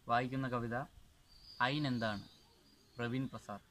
വായിക്കുന്ന കവിത അയിനെന്താണ് പ്രവീൺ പ്രസാദ്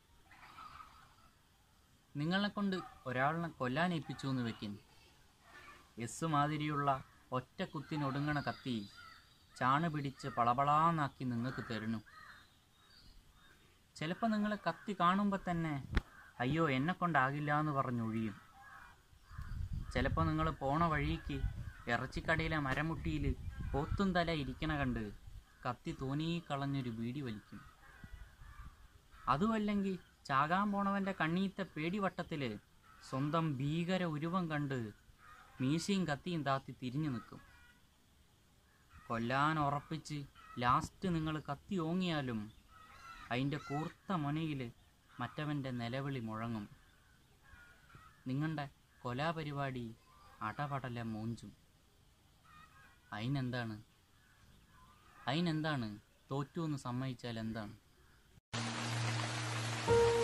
നിങ്ങളെ കൊണ്ട് ഒരാളിനെ കൊല്ലാൻ ഏൽപ്പിച്ചു എന്ന് വെക്കുന്നു എസ് മാതിരിയുള്ള ഒറ്റ കുത്തിനൊടുങ്ങണ കത്തി ചാണ് പിടിച്ച് പളപളാന്നാക്കി നിങ്ങൾക്ക് തരുന്നു ചിലപ്പോൾ നിങ്ങൾ കത്തി കാണുമ്പോൾ തന്നെ അയ്യോ എന്നെ കൊണ്ടാകില്ല എന്ന് പറഞ്ഞൊഴിയും ചിലപ്പോൾ നിങ്ങൾ പോണ വഴിക്ക് ഇറച്ചിക്കടയിലെ മരമുട്ടിയിൽ പോത്തും തല ഇരിക്കണ കണ്ട് കത്തി തോനീ കളഞ്ഞൊരു ബീഡി വലിക്കും അതുമല്ലെങ്കിൽ ചാകാൻ പോണവൻ്റെ കണ്ണീത്തെ പേടിവട്ടത്തിൽ സ്വന്തം ഭീകര ഉരുവം കണ്ട് മീശയും കത്തിയും താത്തി തിരിഞ്ഞു നിൽക്കും കൊല്ലാൻ ഉറപ്പിച്ച് ലാസ്റ്റ് നിങ്ങൾ കത്തി ഓങ്ങിയാലും അതിൻ്റെ കൂർത്ത മുനയിൽ മറ്റവൻ്റെ നിലവിളി മുഴങ്ങും നിങ്ങളുടെ കൊലാപരിപാടി അടപടല മൂഞ്ചും അതിനെന്താണ് അതിനെന്താണ് തോറ്റു എന്ന് സമ്മതിച്ചാൽ എന്താണ്